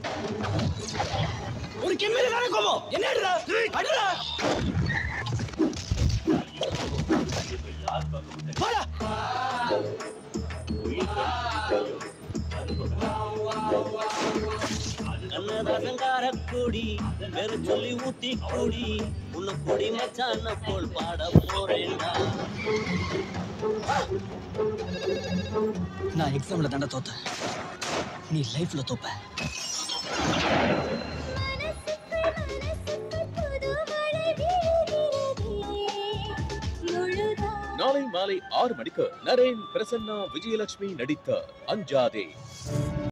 ஒரு கெம்மில தானே கோபம் என்ன அடுறா அடுறா போடா கண்ணதாசங்கார கூடி பேரு சொல்லி ஊத்தி கூடி உன்னை கூடி மச்சான போல் பாட போறேன்டா நான் எக்ஸாம்ல தாண்டா தோத்தேன் நீ லைஃப்ல தோப்ப நாளை மாலை ஆறு மணிக்கு நரேன் பிரசன்னா விஜயலட்சுமி நடித்த அஞ்சாதே